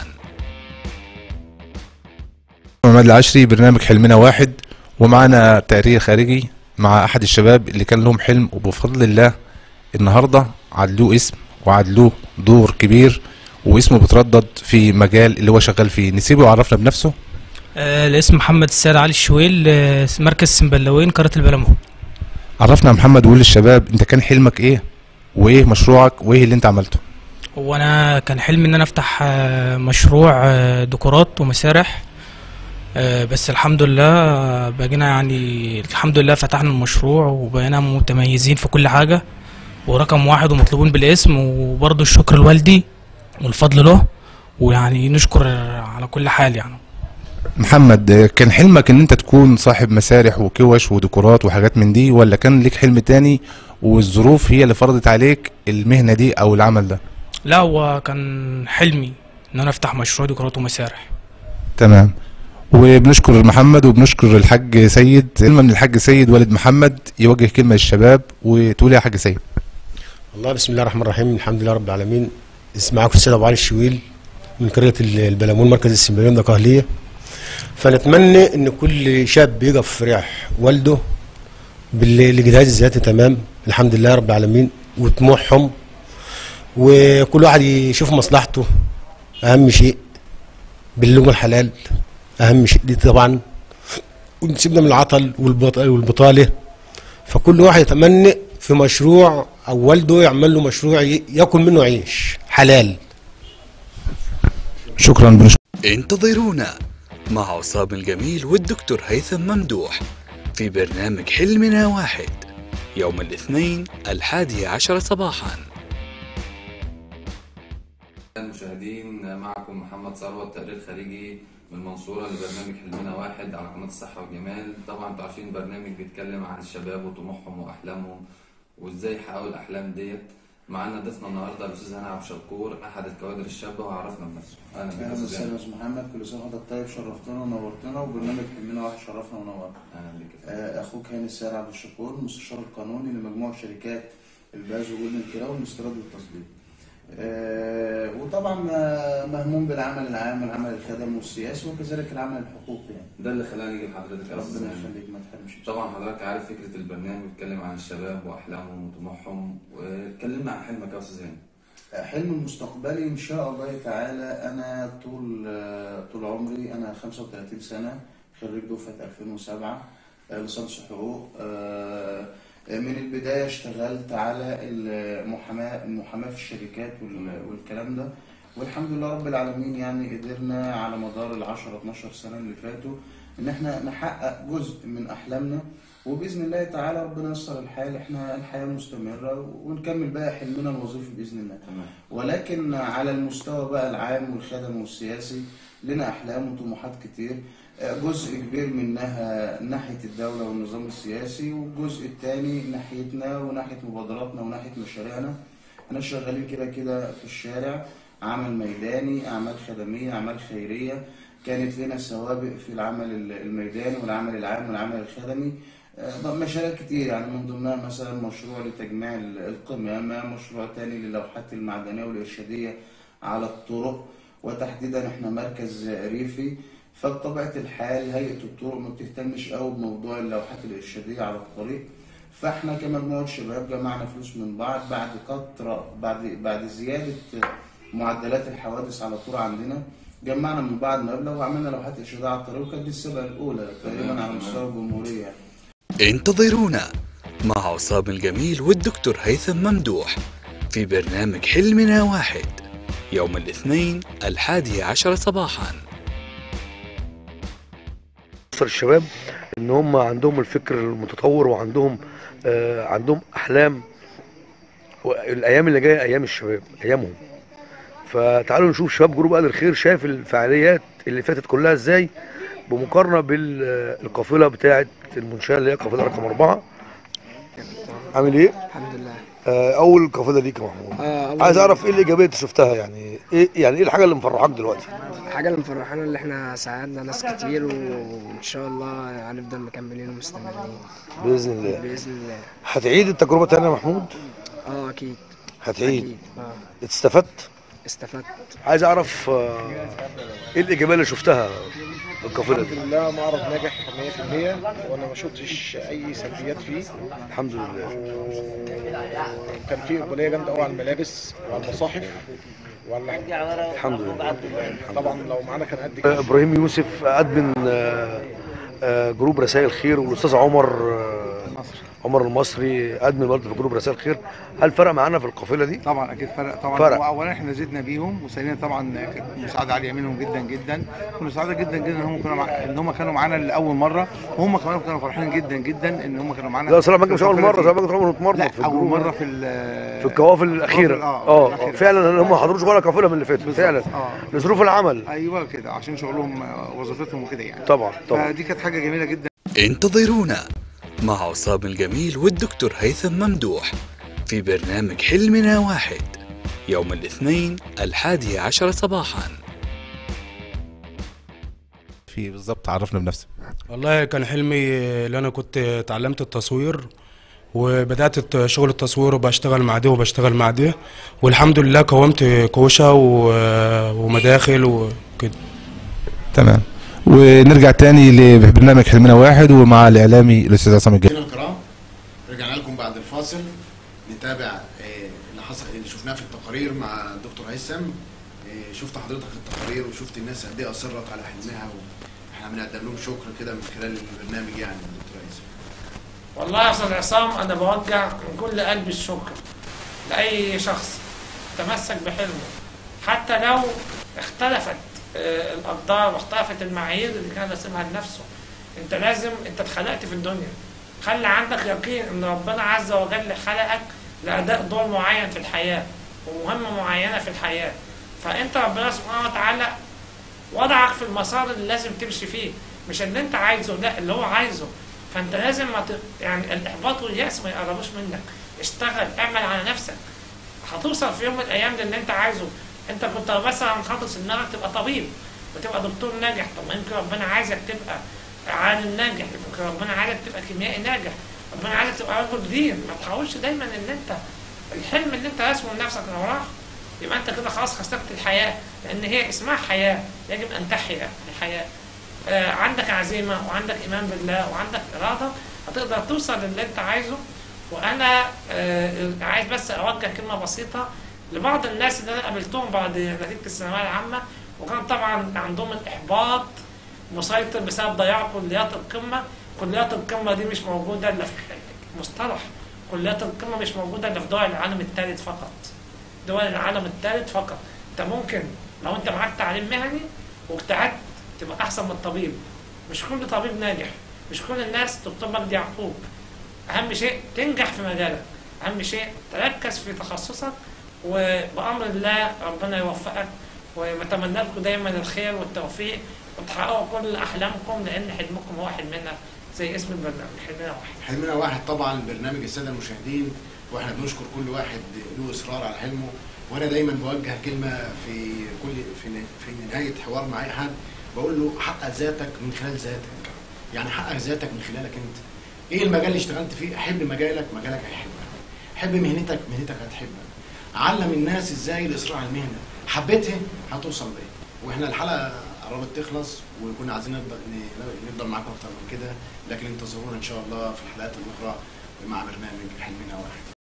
G: محمد العشري برنامج حلمنا واحد ومعنا تقرير خارجي مع احد الشباب اللي كان لهم حلم وبفضل الله النهارده عدلوه اسم وعدلوه دور كبير واسمه بتردد في مجال اللي هو شغال فيه نسيبه يعرفنا بنفسه
H: آه، الاسم محمد السيد علي الشويل آه، مركز سنبلاوين قرية البلمو
G: عرفنا يا محمد وقول للشباب انت كان حلمك ايه وايه مشروعك وايه اللي انت عملته
H: وانا كان حلمي ان انا افتح آه، مشروع آه، ديكورات ومسارح آه، بس الحمد لله آه، بقينا يعني الحمد لله فتحنا المشروع وبقينا متميزين في كل حاجة ورقم واحد ومطلوبين بالاسم وبرضه الشكر لوالدي والفضل له ويعني نشكر على كل حال يعني
G: محمد كان حلمك ان انت تكون صاحب مسارح وكوش وديكورات وحاجات من دي ولا كان ليك حلم تاني والظروف هي اللي فرضت عليك المهنة دي او العمل ده
H: لا هو كان حلمي ان انا افتح مشروع ديكورات ومسارح
G: تمام وبنشكر محمد وبنشكر الحاج سيد كلمة من الحاج سيد والد محمد يوجه كلمة للشباب وتقول يا حاج سيد
I: والله بسم الله الرحمن الرحيم الحمد لله رب العالمين اسم معاكم السيد ابو علي الشويل من قريه ال- البلمون مركز السنبلاوين ده قهليه فنتمنى ان كل شاب يقف في ريح والده بالاجتهاد الذاتي تمام الحمد لله رب العالمين وطموحهم وكل واحد يشوف مصلحته اهم شيء باللغه الحلال اهم شيء دي طبعا ونسيبنا من العطل والبط- والبطاله فكل واحد يتمنى في مشروع او والده يعمل له مشروع ي- ياكل منه عيش حلال
G: شكرا بنشكر
C: انتظرونا مع عصام الجميل والدكتور هيثم ممدوح في برنامج حلمنا واحد يوم الاثنين الحادي عشر صباحاً
J: المشاهدين معكم محمد ثروت تقرير خارجي من المنصورة لبرنامج حلمنا واحد على قناة الصحة والجمال طبعا انتوا عارفين برنامج بيتكلم عن الشباب وطموحهم وأحلامهم وازاي يحققوا الأحلام ديت معانا ضيفنا النهارده الأستاذ هاني عبد الشكور أحد الكوادر الشابة وعرفنا بنفسه أهلا بك يا
K: اهلا
J: أستاذ
K: وسهلا
J: هاني.
K: يا استاذ محمد كل سنه وانت طيب شرفتنا ونورتنا وبرنامج حلمنا واحد شرفنا ونورنا
J: أهلا بك يا فندم.
K: آه، اخوك هاني السيد عبد الشكور المستشار القانوني لمجموعه شركات الباز وجولدن كيرا والاستيراد والتصدير آه، وطبعا آه، مهموم بالعمل العام والعمل الخدمي والسياسي وكذلك العمل الحقوقي يعني
J: ده اللي خلاني اجي لحضرتك يا استاذ
K: ربنا
J: هاني.
K: يخليك ما تحرمش
J: طبعا حضرتك عارف فكره البرنامج بيتكلم عن الشباب واحلامهم وطموحهم واتكلمنا عن حلمك يا استاذ هاني
K: حلم المستقبلي ان شاء الله تعالى انا طول طول عمري انا 35 سنه خريج دفعه 2007 آه، ليسانس حقوق آه، من البدايه اشتغلت على المحاماه المحاماه في الشركات وال- والكلام ده والحمد لله رب العالمين يعني قدرنا على مدار ال 10 12 سنه اللي فاتوا ان احنا نحقق جزء من احلامنا وباذن الله تعالى ربنا ييسر الحال احنا الحياه مستمره ونكمل بقى حلمنا الوظيفي باذن الله
J: تمام
K: ولكن على المستوى بقى العام والخدمي والسياسي لنا احلام وطموحات كتير آه، جزء كبير منها ناحيه الدوله والنظام السياسي والجزء الثاني ناحيتنا وناحيه مبادراتنا وناحيه مشاريعنا احنا شغالين كده كده في الشارع عمل ميداني اعمال خدميه اعمال خيريه كانت لنا سوابق في العمل الميداني والعمل العام والعمل الخدمي آه، مشاريع كتير يعني من ضمنها مثلا مشروع لتجميع ال- القمامة مشروع تاني للوحات المعدنية والإرشادية على الطرق وتحديدا احنا مركز ريفي فبطبيعة الحال هيئة الطرق ما بتهتمش قوي بموضوع اللوحات الإرشادية على الطريق فاحنا كمجموعة شباب جمعنا فلوس من بعض بعد فترة بعد بعد زيادة معدلات الحوادث على الطرق عندنا جمعنا من بعض مبلغ وعملنا لوحات إرشادية على الطريق وكانت دي السبقة الأولى تقريبا على مستوى الجمهورية يعني.
C: انتظرونا مع عصام الجميل والدكتور هيثم ممدوح في برنامج حلمنا واحد يوم الاثنين الحادي عشر صباحاً
L: مصر الشباب ان هم عندهم الفكر المتطور وعندهم آه عندهم احلام والايام اللي جايه ايام الشباب ايامهم فتعالوا نشوف شباب جروب اهل الخير شاف الفعاليات اللي فاتت كلها ازاي بمقارنه بالقافله بتاعه المنشاه اللي هي قافله رقم اربعه عامل ايه؟
M: الحمد لله
L: آه اول قافله ليك يا محمود
M: اه أول-
L: عايز اعرف ايه الايجابيه اللي شفتها يعني ايه يعني ايه الحاجه اللي مفرحاك دلوقتي؟
M: الحاجة اللي مفرحانا اللي احنا ساعدنا ناس كتير وان شاء الله هنفضل مكملين ومستمرين
L: باذن الله
M: بإذن الله
L: هتعيد التجربه تاني يا محمود؟
M: اه اكيد
L: هتعيد
M: اكيد اه
L: استفدت؟
M: استفدت
L: عايز اعرف آه، ايه الايجابيه اللي شفتها في القافله
N: الحمد
L: دي
N: لله معرض ناجح 100% وانا ما شفتش اي سلبيات فيه
L: الحمد لله
N: وكان في اقباليه جامده قوي على الملابس وعلى المصاحف وعلى اللحم
L: الحمد لله
N: طبعا لو معانا كان قد كده
L: آه، ابراهيم يوسف ادمن آه، آه، جروب رسائل خير والاستاذ عمر آه، عمر المصري ادمن برضه في جروب رسائل خير هل فرق معانا في القافله دي؟
O: طبعا اكيد فرق طبعا
L: فرق.
O: واولا احنا زدنا بيهم وثانيا طبعا كانت مساعده عاليه منهم جدا جدا كنا سعداء جدا جدا ان هم كانوا مع... ان هم كانوا معانا لاول مره وهم كمان كانوا فرحانين جدا جدا ان هم كانوا معانا
L: لا صراحه ما
O: في
L: مش اول
O: القافلة
L: مره
O: دي.
L: صراحه ما عمره
O: لا
L: اتمرمط في
O: اول
L: الجروب
O: مره في ال-
L: في القوافل الاخيره
O: اه
L: اه
O: الأخيرة.
L: فعلا هم ما حضروش ولا قافله من اللي فاتت فعلا
O: اه
L: لظروف العمل
O: ايوه كده عشان شغلهم آه، وظيفتهم وكده يعني
L: طبعا طبعا
O: فدي كانت حاجه جميله جدا
C: انتظرونا مع عصام الجميل والدكتور هيثم ممدوح في برنامج حلمنا واحد يوم الاثنين الحادي عشر صباحاً
G: في بالظبط عرفنا بنفسك
P: والله كان حلمي اللي انا كنت اتعلمت التصوير وبدات الت- شغل التصوير وبشتغل مع ده وبشتغل مع ده والحمد لله قومت كوشه و- ومداخل وكده
G: تمام ونرجع تاني لبرنامج حلمنا واحد ومع الاعلامي الاستاذ عصام الجميل
A: مشاهدينا الكرام رجعنا لكم بعد الفاصل نتابع آه، اللي حصل اللي شفناه في التقارير مع الدكتور هيثم آه، شفت حضرتك التقارير وشفت الناس قد ايه اصرت على حلمها واحنا بنقدم لهم شكر كده من خلال البرنامج يعني الدكتور هيثم
B: والله يا استاذ عصام انا بوجه من كل قلبي الشكر لاي شخص تمسك بحلمه حتى لو اختلفت آه، الاقدار واختلفت المعايير اللي كان راسمها لنفسه انت لازم انت اتخلقت في الدنيا خلي عندك يقين ان ربنا عز وجل خلقك لاداء دور معين في الحياه ومهمه معينه في الحياه فانت ربنا سبحانه وتعالى وضعك في المسار اللي لازم تمشي فيه مش اللي انت عايزه لا اللي هو عايزه فانت لازم ما ت... يعني الاحباط والياس ما يقربوش منك اشتغل اعمل على نفسك هتوصل في يوم من الايام للي انت عايزه انت كنت مثلا خاطر انك تبقى طبيب وتبقى دكتور ناجح طب ما يمكن ربنا عايزك تبقى عالم ناجح يمكن ربنا عايزك تبقى كيميائي ناجح ربنا عايزك تبقى رجل دين ما تحاولش دايما ان انت الحلم اللي انت راسمه لنفسك لو راح يبقى انت كده خلاص خسرت الحياه لان هي اسمها حياه يجب ان تحيا الحياه آه، عندك عزيمه وعندك ايمان بالله وعندك اراده هتقدر توصل للي انت عايزه وانا آه، عايز بس اوجه كلمه بسيطه لبعض الناس اللي انا قابلتهم بعد نتيجه الثانويه العامه وكان طبعا عندهم الاحباط مسيطر بسبب ضياع كليات القمه كليات القمه دي مش موجوده الا في مصطلح كليات القمه مش موجوده الا في دول العالم الثالث فقط دول العالم الثالث فقط انت ممكن لو انت معاك تعليم مهني واجتهدت تبقى احسن من الطبيب مش كل طبيب ناجح مش كل الناس دكتور مجدي يعقوب اهم شيء تنجح في مجالك اهم شيء تركز في تخصصك وبامر الله ربنا يوفقك وبتمنى لكم دايما الخير والتوفيق وتحققوا كل احلامكم لان حلمكم هو حلمنا زي اسم البرنامج حلمنا واحد
A: حلمنا واحد طبعا برنامج الساده المشاهدين واحنا بنشكر كل واحد له اصرار على حلمه وانا دايما بوجه كلمه في كل في في نهايه حوار مع اي حد بقول له حقق ذاتك من خلال ذاتك يعني حقق ذاتك من خلالك انت ايه المجال اللي اشتغلت فيه حب مجالك مجالك هيحبك حب مهنتك مهنتك هتحبك علم الناس ازاي الاصرار على المهنه حبيتها هتوصل ليه واحنا الحلقه قربت تخلص وكنا عايزين نفضل نفضل معاكم اكتر من كده لكن انتظرونا ان شاء الله في الحلقات الاخرى مع برنامج حلمنا واحد